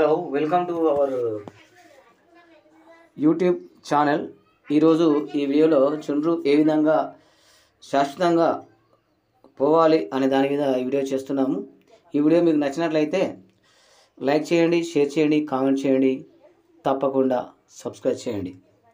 hello welcome to our YouTube channel ఈరోజు ఈ వీడియోలో చుండ్రు ఏ విధంగా శాశ్వతంగా పోవాలి అనే దాని మీద ఈ వీడియో చేస్తున్నాము ఈ వీడియో మీకు నచ్చినట్లయితే లైక్ చేయండి షేర్ చేయండి కామెంట్ చేయండి తప్పకుండా సబ్స్క్రైబ్ చేయండి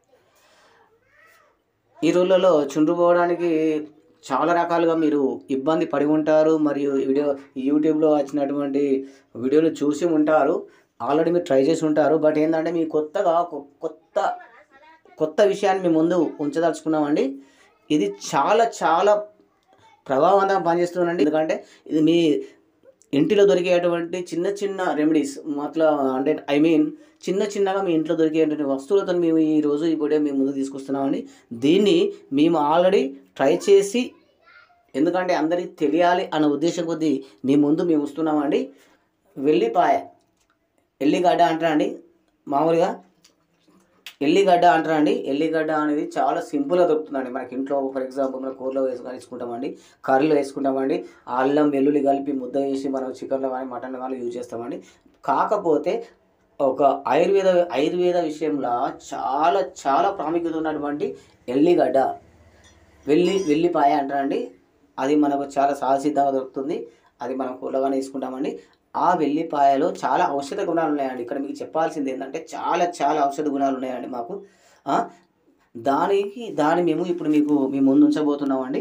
ఈ రోజులలో చుండ్రు పోవడానికి చాలా రకాలుగా మీరు ఇబ్బంది పడి ఉంటారు మరియు ఈ వీడియో యూట్యూబ్లో వచ్చినటువంటి వీడియోలు చూసి ఉంటారు ఆల్రెడీ మీరు ట్రై చేసి ఉంటారు బట్ ఏంటంటే మీ కొత్తగా కొ- కొత్త కొత్త విషయాన్ని మీ ముందు ఉంచదలుచుకున్నామండి ఇది చాలా చాలా ప్రభావవంతంగా పనిచేస్తుందండి ఎందుకంటే ఇది మీ ఇంటిలో దొరికేటువంటి చిన్న చిన్న రెమెడీస్ అట్లా అంటే ఐ మీన్ చిన్న చిన్నగా మీ ఇంట్లో దొరికేటువంటి వస్తువులతో మేము ఈ రోజు ఈ వీడియో మేము ముందు తీసుకొస్తున్నామండి దీన్ని మేము ఆల్రెడీ ట్రై చేసి ఎందుకంటే అందరికీ తెలియాలి అన్న ఉద్దేశం కొద్దీ మీ ముందు మేము వస్తున్నామండి వెల్లిపాయ ఎల్లిగడ్డ అంటారండి మామూలుగా ఎల్లిగడ్డ అంటారండి ఎల్లిగడ్డ అనేది చాలా సింపుల్గా దొరుకుతుందండి మనకి ఇంట్లో ఫర్ ఎగ్జాంపుల్ మనం కూరలో వేసుకొని వేసుకుంటామండి కర్రీలో వేసుకుంటామండి అల్లం వెల్లుల్లి కలిపి ముద్ద వేసి మనం చికెన్లో కానీ మటన్లో కానీ యూజ్ చేస్తామండి కాకపోతే ఒక ఆయుర్వేద ఆయుర్వేద విషయంలో చాలా చాలా ప్రాముఖ్యత ఉన్నటువంటి ఎల్లిగడ్డ వెల్లి వెల్లిపాయ అంటారండి అది మనకు చాలా సహసిద్ధంగా దొరుకుతుంది అది మనం కూరగానే తీసుకుంటామండి ఆ వెల్లిపాయలో చాలా ఔషధ గుణాలు ఉన్నాయండి ఇక్కడ మీకు చెప్పాల్సింది ఏంటంటే చాలా చాలా ఔషధ గుణాలు ఉన్నాయండి మాకు ఆ, దానికి దాన్ని మేము ఇప్పుడు మీకు మీ ముందు ఉంచబోతున్నామండి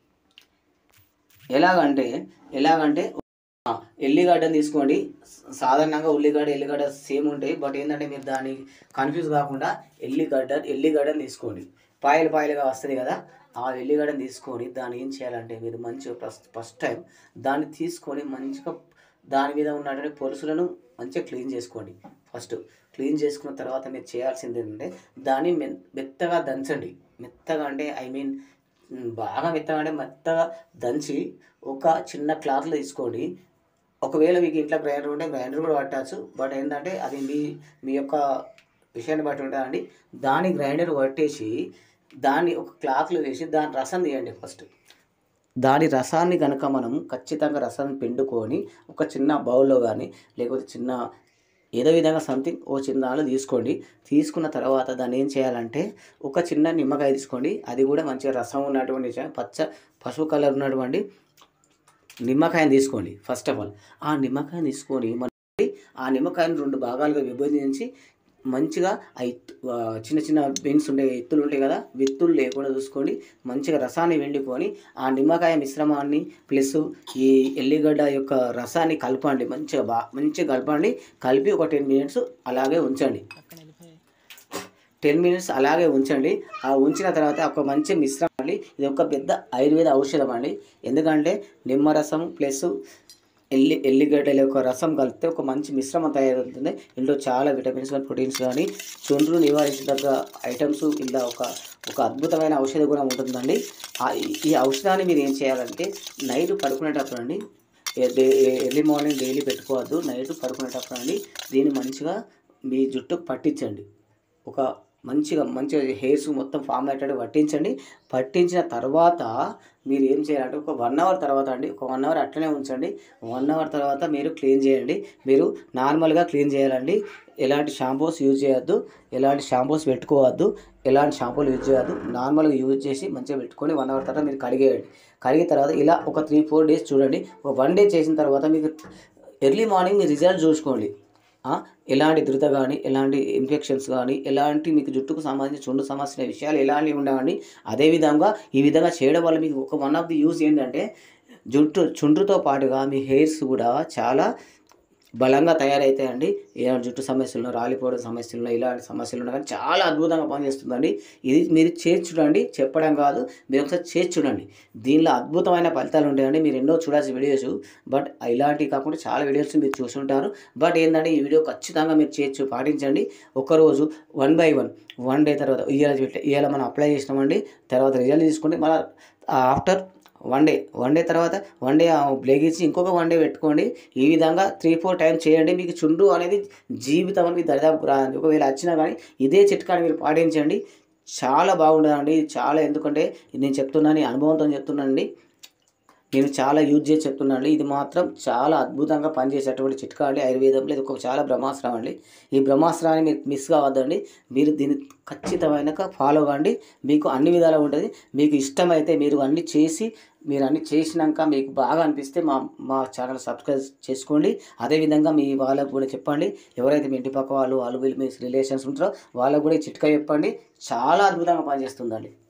ఎలాగంటే ఎలాగంటే ఆ, ఎల్లిగడ్డని తీసుకోండి సాధారణంగా ఉల్లిగడ్డ ఎల్లిగడ్డ సేమ్ ఉంటాయి బట్ ఏంటంటే మీరు దాన్ని కన్ఫ్యూజ్ కాకుండా ఎల్లిగడ్డ ఎల్లిగడ్డని తీసుకోండి పాయలు పాయలుగా వస్తుంది కదా ఆ ఎల్లిగడ్డని తీసుకొని దాన్ని ఏం చేయాలంటే మీరు మంచిగా ఫస్ట్ ఫస్ట్ టైం దాన్ని తీసుకొని మంచిగా దాని మీద ఉన్నటువంటి పొలుసులను మంచిగా క్లీన్ చేసుకోండి ఫస్ట్ క్లీన్ చేసుకున్న తర్వాత మీరు చేయాల్సింది ఏంటంటే దాన్ని మె- మెత్తగా దంచండి మెత్తగా అంటే ఐ మీన్ బాగా మెత్తగా అంటే మెత్తగా దంచి ఒక చిన్న క్లాత్లో తీసుకోండి ఒకవేళ మీకు ఇంట్లో గ్రైండర్ ఉంటే గ్రైండర్ కూడా పట్టచ్చు బట్ ఏంటంటే అది మీ మీ యొక్క విషయాన్ని బట్టి ఉంటుందండి దాని గ్రైండర్ పట్టేసి దాన్ని ఒక క్లాత్లో వేసి దాని రసం తీయండి ఫస్ట్ దాని రసాన్ని కనుక మనం ఖచ్చితంగా రసాన్ని పిండుకొని ఒక చిన్న బౌల్లో కానీ లేకపోతే చిన్న ఏదో విధంగా సంథింగ్ ఓ చిన్న దానిలో తీసుకోండి తీసుకున్న తర్వాత దాన్ని ఏం చేయాలంటే ఒక చిన్న నిమ్మకాయ తీసుకోండి అది కూడా మంచిగా రసం ఉన్నటువంటి చ- పచ్చ పసుపు కలర్ ఉన్నటువంటి నిమ్మకాయని తీసుకోండి ఫస్ట్ ఆఫ్ ఆల్ ఆ నిమ్మకాయని తీసుకొని మళ్ళీ ఆ నిమ్మకాయని రెండు భాగాలుగా విభజించి మంచిగా ఆ ఇత్తు ఆ చిన్న చిన్న బెన్స్ ఉంటాయి ఎత్తులు ఉంటాయి కదా విత్తులు లేకుండా చూసుకోండి మంచిగా రసాన్ని వెండుకొని ఆ నిమ్మకాయ మిశ్రమాన్ని ప్లస్ ఈ ఎల్లిగడ్డ యొక్క రసాన్ని కలపండి మంచిగా బా మంచిగా కలపండి కలిపి ఒక టెన్ మినిట్స్ అలాగే ఉంచండి టెన్ మినిట్స్ అలాగే ఉంచండి ఆ ఉంచిన తర్వాత ఒక మంచి మిశ్రమం అండి ఇది ఒక పెద్ద ఆయుర్వేద ఔషధం అండి ఎందుకంటే నిమ్మరసం ప్లస్ ఎల్లి ఎల్లిగడ్డల యొక్క రసం కలిపితే ఒక మంచి మిశ్రమం తయారవుతుంది ఇందులో చాలా విటమిన్స్ కానీ ప్రోటీన్స్ కానీ చుండ్రు నివారించదగ్గ ఐటమ్స్ ఇలా ఒక ఒక అద్భుతమైన ఔషధ గుణం ఉంటుందండి ఆ ఈ- ఈ ఔషధాన్ని మీరు ఏం చేయాలంటే నైట్ పడుకునేటప్పుడు అండి ఎర్లీ మార్నింగ్ డైలీ పెట్టుకోవద్దు నైట్ పడుకునేటప్పుడు అండి దీన్ని మంచిగా మీ జుట్టుకు పట్టించండి ఒక మంచిగా మంచిగా హెయిర్స్ మొత్తం ఫామ్ అయ్యేటట్టు పట్టించండి పట్టించిన తర్వాత మీరు ఏం చేయాలంటే ఒక వన్ అవర్ తర్వాత అండి ఒక వన్ అవర్ అట్లనే ఉంచండి వన్ అవర్ తర్వాత మీరు క్లీన్ చేయండి మీరు నార్మల్గా క్లీన్ చేయాలండి ఎలాంటి షాంపూస్ యూజ్ చేయొద్దు ఎలాంటి షాంపూస్ పెట్టుకోవద్దు ఎలాంటి షాంపూలు యూజ్ చేయొద్దు నార్మల్గా యూజ్ చేసి మంచిగా పెట్టుకొని వన్ అవర్ తర్వాత మీరు కడిగేయండి కడిగిన తర్వాత ఇలా ఒక త్రీ ఫోర్ డేస్ చూడండి ఒక వన్ డే చేసిన తర్వాత మీకు ఎర్లీ మార్నింగ్ మీ రిజల్ట్ చూసుకోండి ఆ, ఎలాంటి ధృత కానీ ఎలాంటి ఇన్ఫెక్షన్స్ కానీ ఎలాంటి మీకు జుట్టుకు సంబంధించిన చుండు సమస్య విషయాలు ఎలాంటివి ఉండవండి అదేవిధంగా ఈ విధంగా చేయడం వల్ల మీకు ఒక వన్ ఆఫ్ ది యూజ్ ఏంటంటే జుట్టు చుండ్రుతో పాటుగా మీ హెయిర్స్ కూడా చాలా బలంగా తయారవుతాయండి ఇలాంటి జుట్టు సమస్యలు రాలిపోవడం సమస్యలు ఇలాంటి సమస్యలు ఉన్నా కానీ చాలా అద్భుతంగా పనిచేస్తుందండి ఇది మీరు చేసి చూడండి చెప్పడం కాదు మీరు ఒకసారి చేసి చూడండి దీనిలో అద్భుతమైన ఫలితాలు ఉంటాయండి మీరు ఎన్నో చూడాల్సిన వీడియోస్ బట్ ఇలాంటివి కాకుండా చాలా వీడియోస్ మీరు చూసి ఉంటారు బట్ ఏంటంటే ఈ వీడియో ఖచ్చితంగా మీరు చేయొచ్చు పాటించండి ఒకరోజు one by one one day తర్వాత ఇవాళ ఇవాళ మనం అప్లై చేసినామండి తర్వాత రిజల్ట్ తీసుకుంటే మళ్ళీ after one day one day తర్వాత వన్ డే బ్లేగిచ్చి ఇంకొక వన్ డే పెట్టుకోండి ఈ విధంగా త్రీ ఫోర్ టైమ్స్ చేయండి మీకు చుండ్రు అనేది జీవితం అనేది దరిదాపు రాదండి ఒకవేళ వచ్చినా కానీ ఇదే చిట్కాని మీరు పాటించండి చాలా బాగుంటుందండి చాలా ఎందుకంటే ఇది నేను చెప్తున్నాను ఈ అనుభవంతో చెప్తున్నానండి నేను చాలా యూజ్ చేసి చెప్తున్నాను అండి ఇది మాత్రం చాలా అద్భుతంగా పనిచేసేటువంటి చిట్కా అండి ఆయుర్వేదంలో ఇది ఒక చాలా బ్రహ్మాస్త్రం అండి ఈ బ్రహ్మాస్త్రాన్ని మీరు మిస్ కావద్దండి మీరు దీన్ని ఖచ్చితమైన ఫాలో కాండి మీకు అన్ని విధాలుగా ఉంటుంది మీకు ఇష్టమైతే మీరు అన్ని చేసి మీరు అన్ని చేసినాక మీకు బాగా అనిపిస్తే మా మా ఛానల్ సబ్స్క్రైబ్ చేసుకోండి అదేవిధంగా మీ వాళ్ళకు కూడా చెప్పండి ఎవరైతే మీ ఇంటి పక్క వాళ్ళు వాళ్ళు వీళ్ళు మీ రిలేషన్స్ ఉంటారో వాళ్ళకు కూడా ఈ చిట్కా చెప్పండి చాలా అద్భుతంగా పనిచేస్తుందండి